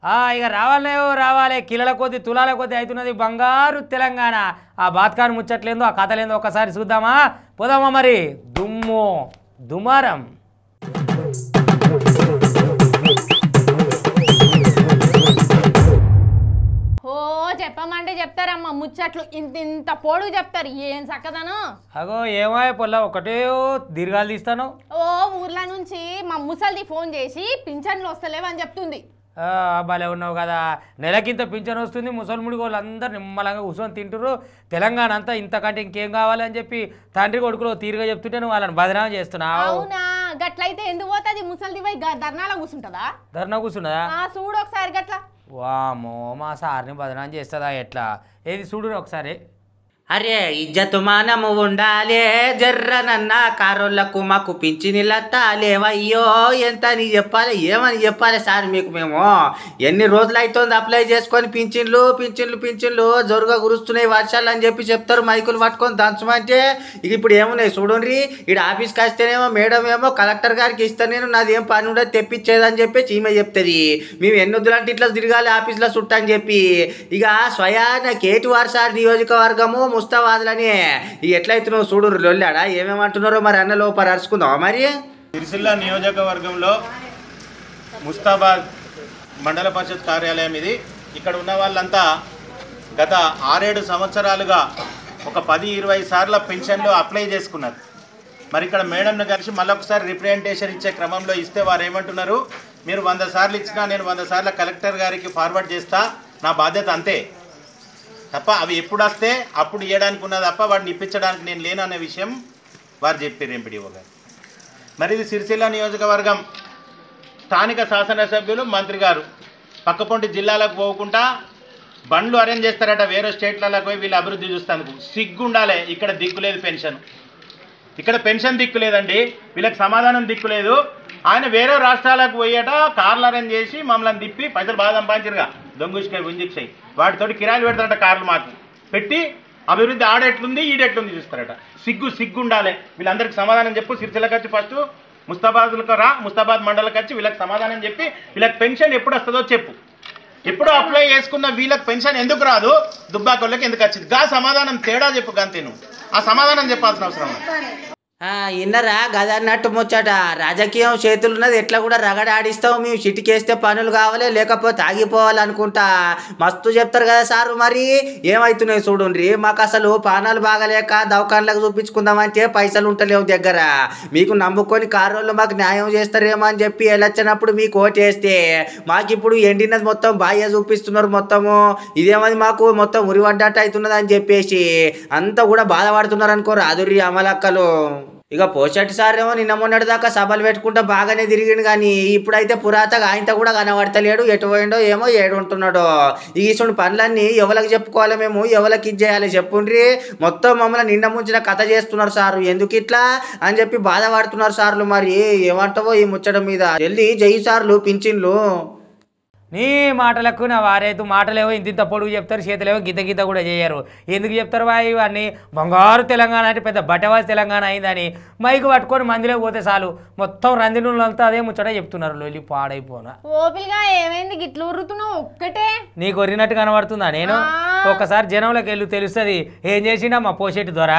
ఆ, ఇక రావాలే రావాలి కిలోల కొద్ది తులాల కొద్ది అవుతున్నది బంగారు తెలంగాణ ఆ బాత్కాన్ ముచ్చట్లేందో ఆ కథలేందో ఒకసారి చూద్దామా పోదామా మరి దుమ్ము దుమారం ఓ చెప్పమంటే చెప్తారమ్మా ముచ్చట్లు ఇంత ఇంత పొడుగు చెప్తారు ఏం చక్కదనం అగో ఏమో పొల్ల ఒకటే దీర్ఘాలు తీస్తాను ఓ ఊర్ల నుంచి మా ముసలిది ఫోన్ చేసి పింఛన్లు వస్తలేవని చెప్తుంది ఆ, భలే ఉన్నావు కదా నెలకింత పింఛన్ వస్తుంది ముసలిముడి వాళ్ళు అందరు నిమ్మలంగా కూర్చొని తింటురు తెలంగాణ అంతా ఇంతకంటే ఇంకేం కావాలని చెప్పి తండ్రి కొడుకులు తీరుగా చెప్తుంటే నువ్వు వాళ్ళని బదనాం చేస్తున్నావు అవునా గట్లయితే ఎందుకు పోతుంది ముసలిది పోయి గ- ధర్నాలో కూర్చుంటుందా ధర్నా కూర్చున్నదా ఆ చూడు ఒకసారి గట్ల వామో మా సార్ని బదనాం చేస్తుందా ఎట్లా ఏది చూడు ఒకసారి అరే ఇజ్జతు మానము ఉండాలే జర్రనన్న కారోళ్ళకు మాకు పింఛనిల్లత్తాలేవయ్యో ఎంత అని చెప్పాలి ఏమని చెప్పాలి సార్ మీకు మేము ఎన్ని రోజులు అవుతుంది అప్లై చేసుకొని పింఛన్లు పింఛన్లు పింఛన్లు జోరుగా కురుస్తున్నాయి వర్షాలు అని చెప్పి చెప్తారు మైకులు పట్టుకొని దంచమంటే ఇక ఇప్పుడు ఏమున్నాయి చూడండి ఇక్కడ ఆఫీస్కి వస్తేనేమో మేడం ఏమో కలెక్టర్ గారికి ఇస్తే నేను నాది ఏం పని ఉండదు తెప్పించేదని చెప్పి ఈమె చెప్తుంది మేము ఎన్ని వద్దులంటే ఇట్లా తిరగాలి ఆఫీస్లో చుట్టని చెప్పి ఇక స్వయాన కేటీఆర్ సార్ నియోజకవర్గము ముస్తాబాద్లని ఇక ఎట్లయితున్నావు చూడు లొల్లాడా ఏమేమంటున్నారో మరి అన్న లోపల అరుచుకుందామా మరి సిరిసిల్ల నియోజకవర్గంలో ముస్తాబాద్ మండల పరిషత్ కార్యాలయం ఇది ఇక్కడ ఉన్న వాళ్ళంతా గత ఆరేడు సంవత్సరాలుగా ఒక పది ఇరవై సార్ల పెన్షన్లు అప్లై చేసుకున్నారు మరి ఇక్కడ మేడంను కలిసి మళ్ళొకసారి రిప్రజెంటేషన్ ఇచ్చే క్రమంలో ఇస్తే వారు ఏమంటున్నారు మీరు వంద సార్లు ఇచ్చినా నేను వంద సార్లు కలెక్టర్ గారికి ఫార్వర్డ్ చేస్తా నా బాధ్యత అంతే తప్ప అవి ఎప్పుడు వస్తే అప్పుడు ఇవ్వడానికి ఉన్నది తప్ప వాడిని ఇప్పించడానికి నేను లేను అనే విషయం వారు చెప్పారు ఎంపీడీఓ గారు మరి ఇది సిరిసిల్ల నియోజకవర్గం స్థానిక శాసనసభ్యులు మంత్రి గారు పక్కపొంటి జిల్లాలకు పోకుండా బండ్లు అరేంజ్ చేస్తారట వేరే స్టేట్లకు పోయి వీళ్ళు అభివృద్ధి చూస్తాను సిగ్గుండాలి ఇక్కడ దిక్కులేదు పెన్షన్ ఇక్కడ పెన్షన్ దిక్కు లేదండి వీళ్ళకి సమాధానం దిక్కు లేదు ఆయన వేరే రాష్ట్రాలకు పోయేట కార్లు అరేంజ్ చేసి మమ్మల్ని తిప్పి పైసలు బాగా సంపాదించరుగా దొంగుష్కాయ గుంజిక్షయ్ వాటితోటి కిరాయిలు పెడతారట కార్లు మాకు పెట్టి అభివృద్ధి ఆడెట్లుంది ఈడెట్లుంది చూస్తారట సిగ్గు సిగ్గు ఉండాలి వీళ్ళందరికీ సమాధానం చెప్పు సిరిసిల్లకి వచ్చి ఫస్ట్ ముస్తాబాద్లకు రా ముస్తాబాద్ మండలికి వచ్చి వీళ్ళకి సమాధానం చెప్పి వీళ్ళకి పెన్షన్ ఎప్పుడు వస్తుందో చెప్పు ఎప్పుడు అప్లై చేసుకున్న వీళ్ళకి పెన్షన్ ఎందుకు రాదు దుబ్బాకోళ్ళకి ఎందుకు వచ్చింది గా సమాధానం తేడా చెప్పు గంతే నువ్వు ఆ సమాధానం చెప్పాల్సిన అవసరం లేదు. ఆ, ఇన్నరా గదన్నట్టు ముచ్చట రాజకీయం చేతులున్నది ఎట్లా కూడా రగడాడిస్తావు మేము చిటికేస్తే పనులు కావాలి లేకపోతే ఆగిపోవాలి అనుకుంటా మస్తు చెప్తారు కదా సారు మరి ఏమవుతున్నాయి చూడండి మాకు అసలు పానాలు బాగలేక దవాఖానలకు చూపించుకుందామంటే పైసలు ఉంటలేవు దగ్గర మీకు నమ్ముకొని కారోళ్ళు మాకు న్యాయం చేస్తారేమో అని చెప్పి వెళ్ళొచ్చినప్పుడు మీకు ఓటేస్తే మాకు ఇప్పుడు ఎండినది మొత్తం బాగా చూపిస్తున్నారు మొత్తము ఇదేమది మాకు మొత్తం ఉరివడ్డట్టు అవుతున్నది అని చెప్పేసి అంతా కూడా బాధపడుతున్నారు అనుకో రాదురి అమలక్కలు ఇక పోషటి సార్ ఏమో నిన్న మొన్నటి దాకా సభలు పెట్టుకుంటా బాగానే తిరిగిండు కానీ ఇప్పుడైతే పురాతగా ఆయనతో కూడా కనబడతలేడు ఎటు పోయిండో ఏమో ఏడు ఉంటున్నాడో ఈ ఇసుడు పనులన్నీ ఎవరికి చెప్పుకోవాలి మేము ఎవరికి ఇది చేయాలి చెప్పుండ్రి మొత్తం మమ్మల్ని నిండ ముంచిన కథ చేస్తున్నారు సారు ఎందుకు ఇట్లా అని చెప్పి బాధపడుతున్నారు సార్లు మరి ఏమంటావో ఈ ముచ్చట మీద జల్దీ జై సార్లు పింఛన్లు నీ మాటలకు నా వారైతే మాటలేవో ఇంత ఇంత పొడుగు చెప్తారు చేతులేవో గిద్ద గిద్ద కూడా చేయరు ఎందుకు చెప్తారు వా ఇవన్నీ బంగారు తెలంగాణ అంటే పెద్ద బట్టవాసి తెలంగాణ అయిందని మైకు పట్టుకొని మందిలో పోతే చాలు మొత్తం రందినులంతా అదే ముచ్చట చెప్తున్నారు లొల్లి పాడైపోనా ఓపిల్గా ఏమైంది గిట్ల ఉరుతున్నావు ఒక్కటే నీకు ఒరినట్టు కనబడుతుందా నేను ఒకసారి జనంలోకి వెళ్ళి తెలుస్తుంది ఏం చేసిండా మా పోషెట్టి ద్వారా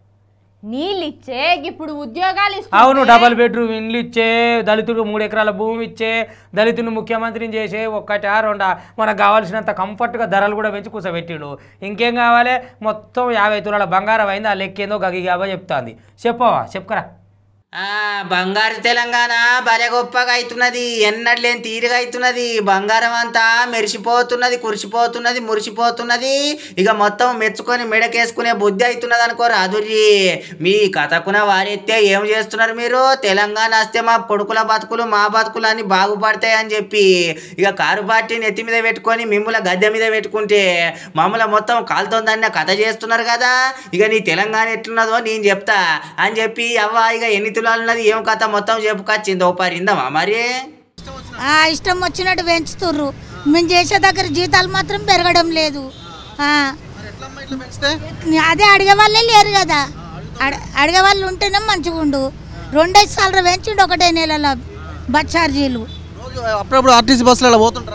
నీళ్ళు ఇచ్చే ఇప్పుడు ఉద్యోగాలు ఇస్తుంటే అవును డబల్ బెడ్రూమ్ ఇండ్లు ఇచ్చే దళితుడు మూడు ఎకరాల భూమి ఇచ్చే దళితుని ముఖ్యమంత్రిని చేసే ఒక్కటా రెండా మనకు కావాల్సినంత కంఫర్ట్గా ధరలు కూడా పెంచి కూర్చోబెట్టిండు ఇంకేం కావాలి మొత్తం యాభై తులాల బంగారం అయింది ఆ లెక్కేందో గగిగాబా చెప్తాంది చెప్పవా చెప్పుకరా ఆ బంగారు తెలంగాణ భలే గొప్పగా అవుతున్నది ఎన్నట్లేని తీరుగా అవుతున్నది బంగారం అంతా మెరిసిపోతున్నది కురిసిపోతున్నది మురిసిపోతున్నది ఇక మొత్తం మెచ్చుకొని మెడకేసుకునే బుద్ధి అవుతున్నది అనుకో రాదుర్రి మీ కథకున వారెత్తే ఏం చేస్తున్నారు మీరు తెలంగాణ వస్తే మా కొడుకుల బతుకులు మా బతుకులు అన్ని బాగుపడతాయి అని చెప్పి ఇక కారు పార్టీని ఎత్తి మీద పెట్టుకొని మిమ్మల్ని గద్దె మీద పెట్టుకుంటే మమ్మల్ని మొత్తం కాలుతోందన్న కథ చేస్తున్నారు కదా ఇక నీ తెలంగాణ ఎట్లున్నదో నేను చెప్తా అని చెప్పి అవ్వ ఇక ఎన్ని తులాలు ఉన్నది ఏం కథ మొత్తం చెప్పుకొచ్చింది ఓ పరిందమ్మా మరి ఆ, ఇష్టం వచ్చినట్టు పెంచుతుర్రు మేము చేసే దగ్గర జీతాలు మాత్రం పెరగడం లేదు ఆ. అదే అడిగే వాళ్ళే లేరు కదా అడ- అడిగే వాళ్ళు ఉంటేనే మంచిగా ఉండు రెండేసి సార్లు పెంచిండు ఒకటే నెలలో బస్ ఛార్జీలు రోజు అప్పుడప్పుడు ఆర్టీసీ బస్సులలో పోతుంటారా మీరు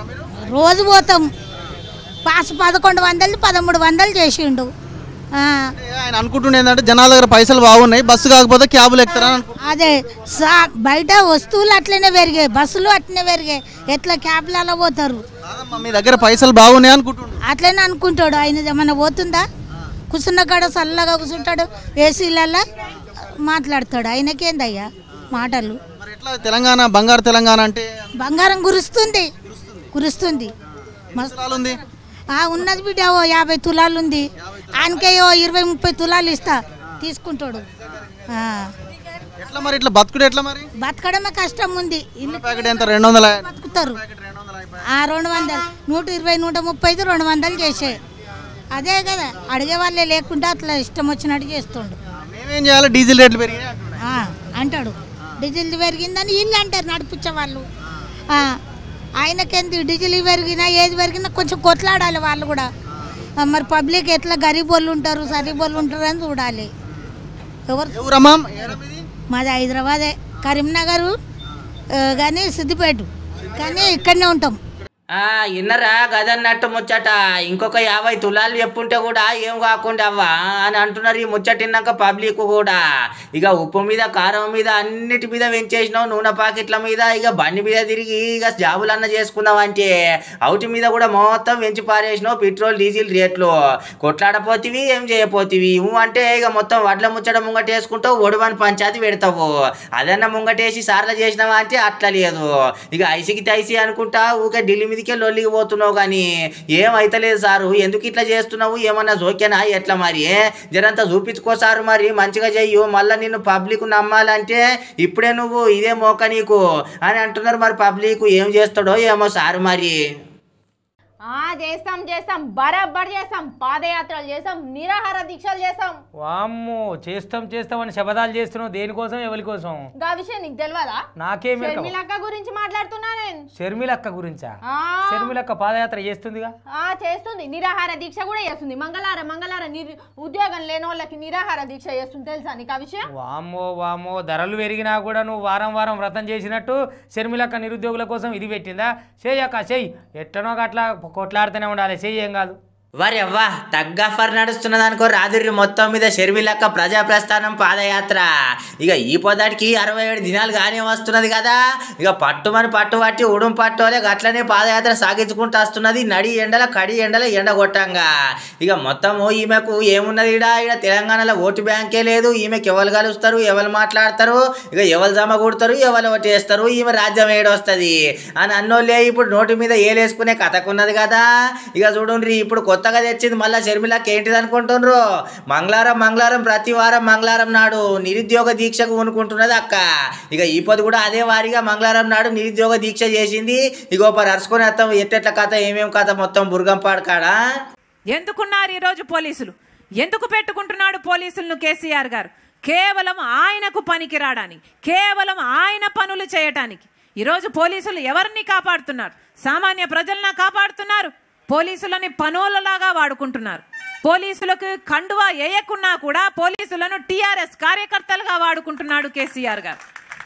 రోజు పోతాం పాస్ పదకొండు వందలు పదమూడు వందలు చేసిండు ఆ, అంటే ఆయన అనుకుంటుండే ఏంటంటే జనాల దగ్గర పైసలు బాగున్నాయి బస్సు కాకపోతే క్యాబులు ఎక్కుతారని అనుకుంటున్నాను అదే సా బయట వస్తువులు అట్లనే పెరిగాయి బస్సులు అట్లనే పెరిగాయి ఎట్లా క్యాబ్లలో పోతారు కాదమ్మా, మీ దగ్గర పైసలు బాగున్నాయి అనుకుంటుండు అట్లనే అనుకుంటాడు ఆయన ఏమన్నా పోతుందా కూర్చున్న కాడ చల్లగా కూర్చుంటాడు ఏసీలలో మాట్లాడతాడు ఆయనకేందయ్యా మాటలు మరి ఎట్లా తెలంగాణ బంగారు తెలంగాణ అంటే బంగారం కురుస్తుంది కురుస్తుంది మస్తు అవసరాలు ఉంది ఆ, ఉన్నది బిడ్డ ఓ యాభై తులాలు ఉంది ఆయనకే ఓ ఇరవై ముప్పై తులాలు ఇస్తా తీసుకుంటాడు ఆ, ఎట్లా మరి ఇట్లా బతుకుడు ఎట్లా మరి బతకడమే కష్టం ఉంది ఇల్లు ప్యాకెట్ ఎంత రెండు వందల బతుకుతారు ఆ రెండు వందలు నూట ఇరవై నూట ముప్పై ఐదు రెండు వందలు చేసే అదే కదా అడిగే వాళ్ళే లేకుండా అట్లా ఇష్టం వచ్చినట్టు చేస్తుండు మేమేం చేయాలి డీజిల్ రేట్లు పెరిగినాయి అంటున్నాడు. ఆ, అంటాడు డీజిల్ పెరిగిందని ఇల్లు అంటారు నడిపించే వాళ్ళు ఆ, ఆయనకెంది డీజిల్ పెరిగినా ఏది పెరిగినా కొంచెం కొట్లాడాలి వాళ్ళు కూడా ఆ, మరి పబ్లిక్ ఎట్లా గరీబ్ వాళ్ళు ఉంటారు సరీబ్ వాళ్ళు ఉంటారు అని చూడాలి ఎవరు ఎవరమ్మా ఏరా మీది? మాది హైదరాబాదే కరీంనగర్ కానీ సిద్దిపేట కానీ ఇక్కడనే ఉంటాం ఆ ఇన్నరా గదన్నట్టు ముచ్చట ఇంకొక యాభై తులాలు చెప్పుంటే కూడా ఏం కాకుండా అవ్వా అని అంటున్నారు ఈ ముచ్చట విన్నాక పబ్లిక్ కూడా ఇక ఉప్పు మీద కారం మీద అన్నిటి మీద పెంచేసినావు నూనె పాకెట్ల మీద ఇక బండి మీద తిరిగి ఇక జాబులన్న చేసుకున్నావు అంటే అవుటి మీద కూడా మొత్తం పెంచి పారేసినావు పెట్రోల్ డీజిల్ రేట్లు కొట్లాడపోతివి ఏం చేయపోతివి ఇవ్వు అంటే ఇక మొత్తం వడ్ల ముచ్చట ముంగట వేసుకుంటావు ఒడివని పంచాయతీ పెడతావు అదన్న ముంగటేసి సార్లు చేసినావా అంటే అట్లా లేదు ఇక ఐసికి తైసి అనుకుంటా ఊకే ఢిల్లీ మీదకే లొల్లికి పోతున్నావు కానీ ఏమైతలేదు సారు ఎందుకు ఇట్లా చేస్తున్నావు ఏమన్నా జోకేనా ఎట్లా మరి జరంతా చూపించుకో సారు మరి మంచిగా చెయ్యు మళ్ళీ నిన్ను పబ్లిక్ నమ్మాలంటే ఇప్పుడే నువ్వు ఇదే మోక నీకు అని అంటున్నారు మరి పబ్లిక్ ఏం చేస్తాడో ఏమో సారు మరి ఆ చేస్తాం చేస్తాం బరాబర్ చేస్తాం పాదయాత్రలు చేస్తాం నిరాహార దీక్షలు చేస్తాం వామ్మో చేస్తాం చేస్తాం అని శబదాలు చేస్తున్నావు దేనికోసం ఎవరి కోసం గా విషయం నీకు తెలియదా నాకేం ఎరకవు. షర్మిలక్క గురించి మాట్లాడుతున్నా నేను షర్మిలక్క గురించా ఆ, షర్మిలక్క పాదయాత్ర చేస్తుందిగా ఆ చేస్తుంది నిరాహార దీక్ష కూడా చేస్తుంది మంగళవారం మంగళవారం నిర్ ఉద్యోగం లేని వాళ్ళకి నిరాహార దీక్ష చేస్తుంది తెలుసా నీకు ఆ విషయం వామ్మో వామ్మో ధరలు పెరిగినా కూడా నువ్వు వారం వారం వ్రతం చేసినట్టు షర్మిలక్క నిరుద్యోగుల కోసం ఇది పెట్టిందా చెయ్యక్క చెయ్యి ఎట్టనో అట్లా కొట్లాడుతూనే ఉండాలి చెయ్యి ఏం కాదు వరెవ్వా తగ్గఫర్ నడుస్తున్నది అనుకో రాదురి మొత్తం మీద షర్మిలక్క ప్రజా ప్రస్థానం పాదయాత్ర ఇక ఈ పొదటికి అరవై ఏడు దినాలు గానే వస్తున్నది కదా ఇక పట్టుమని పట్టు పట్టి ఉడుం పట్టువలే గట్లనే పాదయాత్ర సాగించుకుంటూ వస్తున్నది నడి ఎండల కడి ఎండల ఎండ కొట్టంగా ఇక మొత్తము ఈమెకు ఏమున్నది ఈడ ఈడ తెలంగాణలో ఓటు బ్యాంకే లేదు ఈమెకి ఎవరు కలుస్తారు ఎవరు మాట్లాడతారు ఇక ఎవరు జమ కొడతారు ఎవరు ఓటు వేస్తారు ఈమె రాజ్యం ఏడొస్తుంది అని అన్నోళ్ళే ఇప్పుడు నోటి మీద ఏలేసుకునే కథకున్నది కదా ఇక చూడండి ఇప్పుడు కొత్తగా తెచ్చింది మళ్ళీ షర్మిలకి ఏంటిది అనుకుంటుండ్రు మంగళవారం మంగళవారం ప్రతి వారం మంగళవారం నాడు నిరుద్యోగ దీక్షకు ఉనుకుంటున్నది అక్క ఇక ఈ పొద్దు కూడా అదే వారిగా మంగళవారం నాడు నిరుద్యోగ దీక్ష చేసింది ఇగో పరి అరుచుకొని వస్తాం ఎట్టెట్ల కథ ఏమేం కథ మొత్తం బుర్గంపాడు కాడా ఎందుకున్నారు ఈరోజు పోలీసులు ఎందుకు పెట్టుకుంటున్నాడు పోలీసులను కేసీఆర్ గారు కేవలం ఆయనకు పనికి రావడానికి కేవలం ఆయన పనులు చేయటానికి ఈరోజు పోలీసులు ఎవరిని కాపాడుతున్నారు సామాన్య ప్రజలను కాపాడుతున్నారు పోలీసులని పనులలాగా వాడుకుంటున్నారు పోలీసులకు కండువా వేయకున్నా కూడా పోలీసులను టీఆర్ఎస్ కార్యకర్తలుగా వాడుకుంటున్నాడు కేసీఆర్ గారు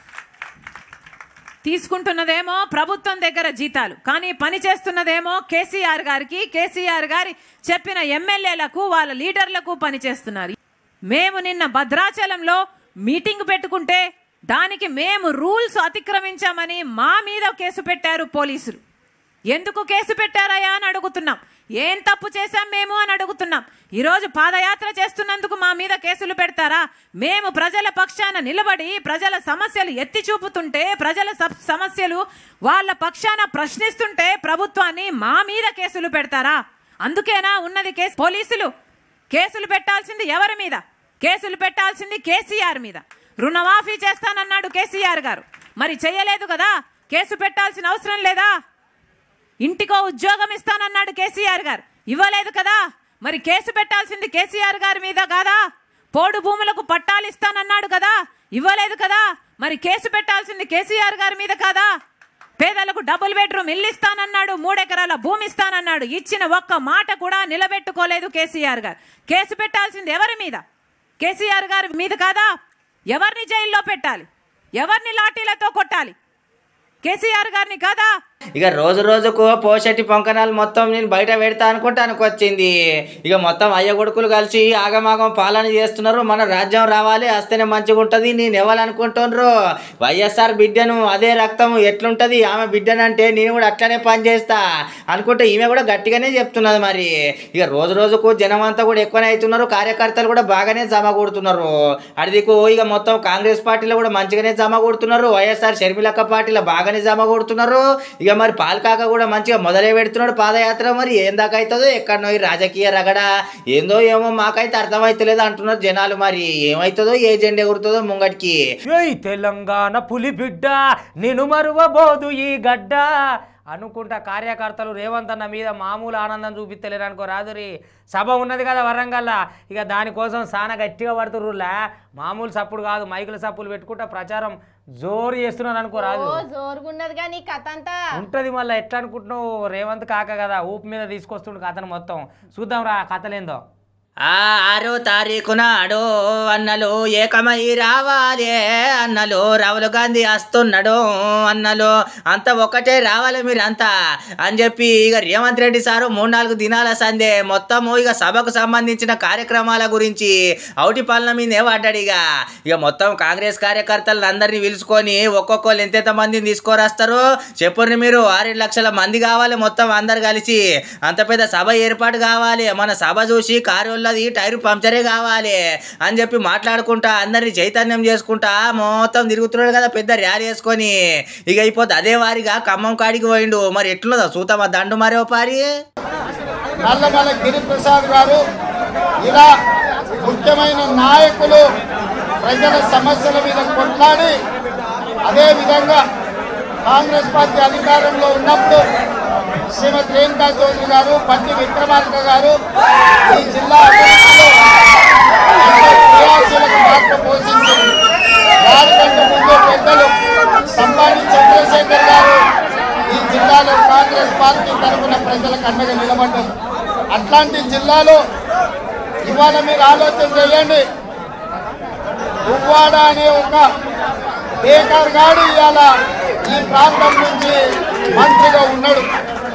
తీసుకుంటున్నదేమో ప్రభుత్వం దగ్గర జీతాలు కానీ పని చేస్తున్నదేమో కేసీఆర్ గారికి కేసీఆర్ గారి చెప్పిన ఎమ్మెల్యేలకు వాళ్ళ లీడర్లకు పని చేస్తున్నారు మేము నిన్న భద్రాచలంలో మీటింగ్ పెట్టుకుంటే దానికి మేము రూల్స్ అతిక్రమించామని మా మీద కేసు పెట్టారు పోలీసులు ఎందుకు కేసు పెట్టారయ్యా అని అడుగుతున్నాం ఏం తప్పు చేశాం మేము అని అడుగుతున్నాం ఈరోజు పాదయాత్ర చేస్తున్నందుకు మా మీద కేసులు పెడతారా మేము ప్రజల పక్షాన నిలబడి ప్రజల సమస్యలు ఎత్తి చూపుతుంటే ప్రజల స- సమస్యలు వాళ్ళ పక్షాన ప్రశ్నిస్తుంటే ప్రభుత్వాన్ని మా మీద కేసులు పెడతారా అందుకేనా ఉన్నది కేసు పోలీసులు కేసులు పెట్టాల్సింది ఎవరి మీద కేసులు పెట్టాల్సింది కేసీఆర్ మీద రుణమాఫీ చేస్తానన్నాడు కేసీఆర్ గారు మరి చేయలేదు కదా కేసు పెట్టాల్సిన అవసరం లేదా ఇంటికో ఉద్యోగం ఇస్తానన్నాడు కేసీఆర్ గారు ఇవ్వలేదు కదా మరి కేసు పెట్టాల్సింది కేసీఆర్ గారి మీద కాదా పోడు భూములకు పట్టాలు ఇస్తానన్నాడు కదా ఇవ్వలేదు కదా మరి కేసు పెట్టాల్సింది కేసీఆర్ గారి మీద కాదా పేదలకు డబుల్ బెడ్రూమ్ ఇల్లు ఇస్తానన్నాడు మూడెకరాల భూమి ఇస్తానన్నాడు ఇచ్చిన ఒక్క మాట కూడా నిలబెట్టుకోలేదు కేసీఆర్ గారు కేసు పెట్టాల్సింది ఎవరి మీద కేసీఆర్ గారి మీద కాదా ఎవరిని జైల్లో పెట్టాలి ఎవరిని లాఠీలతో కొట్టాలి కేసీఆర్ గారిని కాదా ఇక రోజు రోజుకు పోషటి పొంకనాలు మొత్తం నేను బయట పెడతా అనుకుంటానికి వచ్చింది ఇక మొత్తం అయ్య కొడుకులు కలిసి ఆగమాగం పాలన చేస్తున్నారు మన రాజ్యం రావాలి వస్తేనే మంచిగా ఉంటుంది నేను ఎవరనుకుంటున్నారు వైఎస్ఆర్ బిడ్డను అదే రక్తం ఎట్లుంటది ఆమె బిడ్డనంటే నేను కూడా అట్లనే పని చేస్తా అనుకుంటే ఈమె కూడా గట్టిగానే చెప్తున్నది మరి ఇక రోజు రోజుకు జనం అంతా కూడా ఎక్కువనే అవుతున్నారు కార్యకర్తలు కూడా బాగానే జమ కూడుతున్నారు అడిదికు ఇక మొత్తం కాంగ్రెస్ పార్టీలో కూడా మంచిగానే జమ కూడుతున్నారు వైఎస్ఆర్ షర్మిలక్క పార్టీలో బాగానే జమ కూడుతున్నారు ఇక మరి పాల్కాక కూడా మంచిగా మొదలే పెడుతున్నాడు పాదయాత్ర మరి ఏం దాకా అవుతుందో ఎక్కడనో ఈ రాజకీయ రగడ ఏందో ఏమో మాకైతే అర్థమైతలేదు అంటున్నారు జనాలు మరి ఏమవుతుందో ఏ జెండా ఎగురుతుందో ముంగటికి ఏయ్ తెలంగాణ పులి బిడ్డ నేను మరువబోదు ఈ గడ్డ అనుకుంటా కార్యకర్తలు రేవంత్ అన్న మీద మామూలు ఆనందం చూపిస్తలేరు అనుకో రాదురి సభ ఉన్నది కదా వరంగల్లా ఇక దానికోసం చాలా గట్టిగా పడుతుర్రులా మామూలు సప్పుడు కాదు మైకుల సప్పులు పెట్టుకుంటా ప్రచారం జోరు చేస్తున్నారు అనుకో రాదు ఓ జోరుగున్నది కానీ కథ అంతా ఉంటది మళ్ళీ ఎట్లా అనుకుంటున్నావు రేవంత్ కాక కదా ఊపు మీద తీసుకొస్తుండు కథను మొత్తం చూద్దాం రా కథలేందో ఆ ఆరో తారీఖు నాడు అన్నలు ఏకమై రావాలి అన్నలు రాహుల్ గాంధీ వస్తున్నాడు అన్నలు అంత ఒకటే రావాలి మీరంతా అని చెప్పి ఇక రేవంత్ రెడ్డి సారు మూడు నాలుగు దినాల సందే మొత్తము ఇక సభకు సంబంధించిన కార్యక్రమాల గురించి అవుటి పాలన మీదే పడ్డాడు ఇక ఇక మొత్తం కాంగ్రెస్ కార్యకర్తలను అందరినీ పిలుచుకొని ఒక్కొక్కరు ఎంతెంత మందిని తీసుకొరస్తారు చెప్పుర్రి మీరు ఆరేడు లక్షల మంది కావాలి మొత్తం అందరు కలిసి అంత పెద్ద సభ ఏర్పాటు కావాలి మన సభ చూసి కారు వాళ్ళది టైరు పంక్చరే కావాలి అని చెప్పి మాట్లాడుకుంటా అందరిని చైతన్యం చేసుకుంటా మొత్తం తిరుగుతున్నాడు కదా పెద్ద ర్యాలీ వేసుకొని ఇక అయిపోతే అదే వారిగా ఖమ్మం కాడికి పోయిండు మరి ఎట్లున్నదో చూద్దామా దండు మరో పారి నల్లమల గిరిప్రసాద్ గారు ఇలా ముఖ్యమైన నాయకులు ప్రజల సమస్యల మీద కొట్లాడి అదేవిధంగా కాంగ్రెస్ పార్టీ అధికారంలో ఉన్నప్పుడు శ్రీమతి రేణుకా చౌదరి గారు పట్టి విక్రమార్క గారు ఈ జిల్లా అభివృద్ధిలో ఎంతో క్రియాశీలక పాత్ర పోషించారు వారికంటే ముందు పెద్దలు సంపాడి చంద్రశేఖర్ గారు ఈ జిల్లాలో కాంగ్రెస్ పార్టీ తరఫున ప్రజలకు అండగా నిలబడ్డారు అట్లాంటి జిల్లాలో ఇవాళ మీరు ఆలోచన చేయండి ఉవ్వాడ అనే ఒక బేకార్ గాడు ఇవాళ ఈ ప్రాంతం నుంచి మంత్రిగా ఉన్నాడు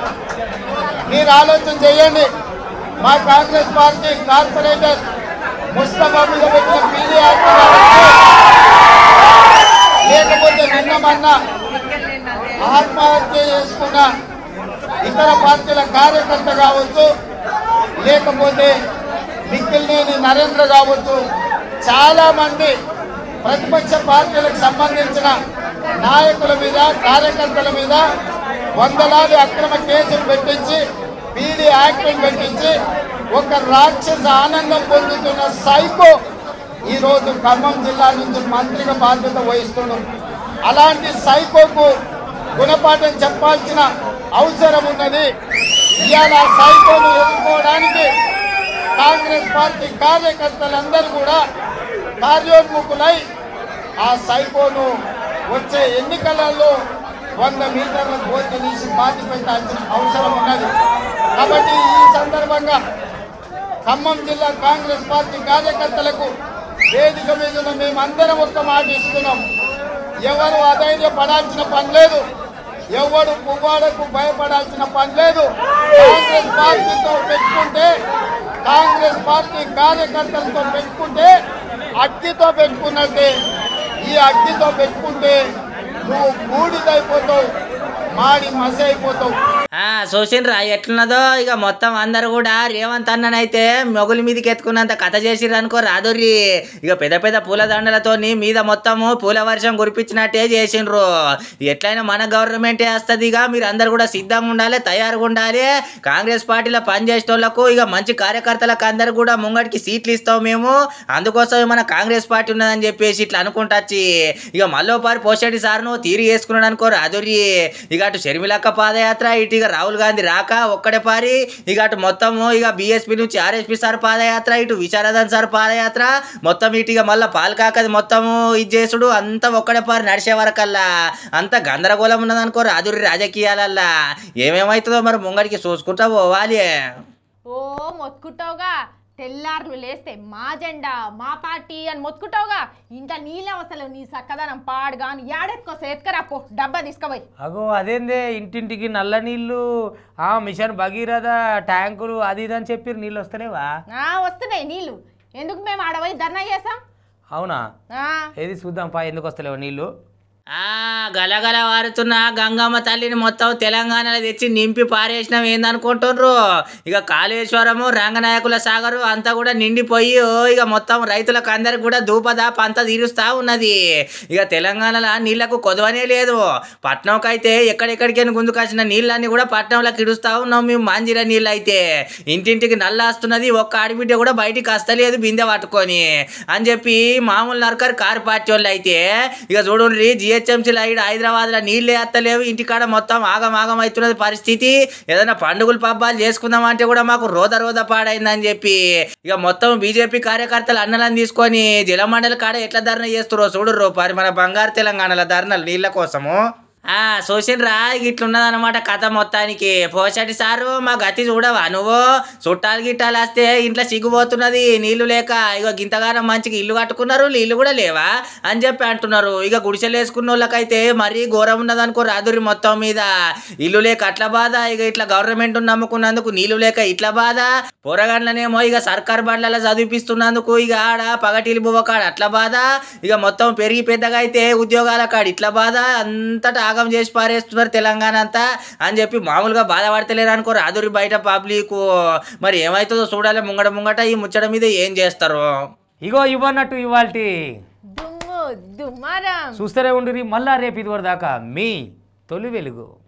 మీరు ఆలోచన చేయండి మా కాంగ్రెస్ పార్టీ కార్పొరేటర్ ముస్తఫా మీద పెట్టిన పీడీ యాక్ట్ లేకపోతే నిన్న మొన్న ఆత్మహత్య చేసుకున్న ఇతర పార్టీల కార్యకర్త కావచ్చు లేకపోతే మిక్కిలినేని నరేంద్ర కావచ్చు చాలా మంది ప్రతిపక్ష పార్టీలకు సంబంధించిన నాయకుల మీద కార్యకర్తల మీద వందలాది అక్రమ కేసులు పెట్టించి పీడీ యాక్ట్ పెట్టించి ఒక రాక్షస ఆనందం పొందుతున్న సైకో ఈరోజు ఖమ్మం జిల్లా నుంచి మంత్రిగా బాధ్యత వహిస్తున్నాం అలాంటి సైకోకు గుణపాఠం చెప్పాల్సిన అవసరం ఉన్నది ఇవాళ ఆ సైకోను ఎదుర్కోవడానికి కాంగ్రెస్ పార్టీ కార్యకర్తలందరూ కూడా కార్యోన్ముఖులై ఆ సైకోను వచ్చే ఎన్నికలలో వంద మీటర్ల పోటీ తీసి పాతి పెట్టాల్సిన అవసరం ఉన్నది కాబట్టి ఈ సందర్భంగా ఖమ్మం జిల్లా కాంగ్రెస్ పార్టీ కార్యకర్తలకు వేదిక మీద ఉన్న మేమందరం ఒక్క మాట ఇస్తున్నాం ఎవరు అధైర్యపడాల్సిన పని లేదు ఎవడు పువ్వాడకు భయపడాల్సిన పని లేదు కాంగ్రెస్ పార్టీతో పెట్టుకుంటే కాంగ్రెస్ పార్టీ కార్యకర్తలతో పెట్టుకుంటే అగ్గితో పెట్టుకున్నట్టే ఈ అగ్గితో పెట్టుకుంటే నువ్వు బూడిదైపోతావు మాడి మసి అయిపోతావు ఆ చూసిండ్రా ఎట్లున్నదో ఇక మొత్తం అందరు కూడా రేవంత్ అన్ననైతే మొగుల మీదకి ఎత్తుకున్నంత కథ చేసిర్రు అనుకో రాదుర్రి ఇక పెద్ద పెద్ద పూల దండలతో మీద మొత్తము పూల వర్షం కురిపించినట్టే చేసిండ్రు ఎట్లయినా మన గవర్నమెంటే వస్తుంది ఇక మీరు అందరు కూడా సిద్ధంగా ఉండాలి తయారుగా ఉండాలి కాంగ్రెస్ పార్టీలో పనిచేసేటోళ్లకు ఇక మంచి కార్యకర్తలకు అందరు కూడా ముంగడికి సీట్లు ఇస్తాం మేము అందుకోసమే మన కాంగ్రెస్ పార్టీ ఉన్నదని చెప్పేసి ఇట్లా అనుకుంటచ్చి ఇక మల్లోపారి పోషెట్టి సార్ను తీరి వేసుకున్నాడు అనుకో రాదుర్రి ఇక అటు షర్మిలక్క పాదయాత్ర ఇటు ఇక రాహుల్ గాంధీ రాక ఒక్కడే పారి ఇక అటు మొత్తము ఇక బీఎస్పీ నుంచి ఆర్ఎస్పీ సార్ పాదయాత్ర ఇటు విశారదన్ సార్ పాదయాత్ర మొత్తం ఇటు ఇక మళ్ళీ పాల్కాకది మొత్తము ఇది చేసుడు అంతా ఒక్కడే పారి నడిచే వరకల్లా అంత గందరగోళం ఉన్నదనుకో రాజురి రాజకీయాలల్లా ఏమేమవుతుందో మరి ముంగడికి చూసుకుంటా పోవాలి ఓ మొత్తుకుంటావుగా తెల్లార్లు లేస్తే మా జెండా మా పార్టీ అని మొత్తుకుంటావుగా ఇంత నీళ్ళ అసలు నీ చక్కదనం పాడుగా అని ఏడెత్తుకోసే ఎత్తుకరా పో డబ్బా తీసుకుపోయి అగో అదేందే ఇంటింటికి నల్ల నీళ్ళు ఆ మిషన్ భగీరథ ట్యాంకులు అది ఇది అని చెప్పి నీళ్ళు వస్తలేవా ఆ, వస్తున్నాయి నీళ్ళు ఎందుకు మేము ఆడపోయి ధర్నా చేసాం అవునా ఆ, ఏది చూద్దాం పా ఎందుకు వస్తలేవు నీళ్ళు ఆ గలగల వారుతున్న గంగమ్మ తల్లిని మొత్తం తెలంగాణలో తెచ్చి నింపి పారేసినాం ఏందనుకుంటుండ్రు ఇక కాళేశ్వరము రంగనాయకుల సాగరు అంతా కూడా నిండిపోయి ఓ ఇక మొత్తం రైతులకు అందరికి కూడా దూపద పంత తీరుస్తా ఉన్నది ఇక తెలంగాణలో నీళ్లకు కొదవనే లేదు పట్నంకి అయితే ఎక్కడెక్కడికైనా గుంజుకొచ్చిన నీళ్ళన్నీ కూడా పట్నంలోకి ఇడుస్తా ఉన్నాం మేము మాంజిర నీళ్ళు అయితే ఇంటింటికి నల్ల వస్తున్నది ఒక్క ఆడిబిడ్డ కూడా బయటికి వస్తలేదు బిందె పట్టుకొని అని చెప్పి మామూలు నరకరు కారు పార్టీ వాళ్ళు అయితే ఇక చూడండి జిహెచ్ఎంసీలో ఇక్కడ హైదరాబాద్లో నీళ్ళే ఎత్తలేవు ఇంటికాడ మొత్తం ఆగం ఆగం అవుతున్నది పరిస్థితి ఏదైనా పండుగలు పబ్బాలు చేసుకుందామంటే కూడా మాకు రోద రోద పాడైందని చెప్పి ఇక మొత్తం బీజేపీ కార్యకర్తలు అన్నలను తీసుకొని జలమండలి కాడ ఎట్లా ధర్నా చేస్తురో చూడుర్రో మరి మన బంగారు తెలంగాణలో ధర్నాలు నీళ్ళ కోసము ఆ చూసిండ్రా ఇట్లున్నదన్నమాట కథ మొత్తానికి పోషటి సారు మా గతి చూడవా నువ్వు చుట్టాలు గిట్టాలు వస్తే ఇంట్లో సిగ్గుపోతున్నది నీళ్లు లేక ఇక గింతగానం మంచిగా ఇల్లు కట్టుకున్నారు నీళ్లు కూడా లేవా అని చెప్పి అంటున్నారు ఇక గుడిసెలు వేసుకున్న వాళ్ళకైతే మరీ ఘోరం ఉన్నది అనుకో రాదురి మొత్తం మీద ఇల్లు లేక అట్లా బాధ ఇక ఇట్లా గవర్నమెంట్ నమ్ముకున్నందుకు నీళ్లు లేక ఇట్లా బాధ పోరగాండ్లనేమో ఇక సర్కార్ బండ్లలో చదివిపిస్తున్నందుకు ఇక ఆడ పగటిలు బువ్వ కాడ అట్లా బాధ ఇక మొత్తం పెరిగి పెద్దగా అయితే ఉద్యోగాల కాడ ఇట్లా బాధ అంతటా ఆగం చేసి పారేస్తున్నారు తెలంగాణ అంతా అని చెప్పి మామూలుగా బాధపడతలేరు అనుకో రాదురి బయట పబ్లిక్ మరి ఏమవుతుందో చూడాలి ముంగట ముంగట ఈ ముచ్చట మీద ఏం చేస్తారు ఇగో ఇవ్వన్నట్టు ఇవాల్టి దుమ్ము దుమారం చూస్తూనే ఉండిరి మళ్ళా రేపు ఇదివరకు దాకా మీ తొలి వెలుగు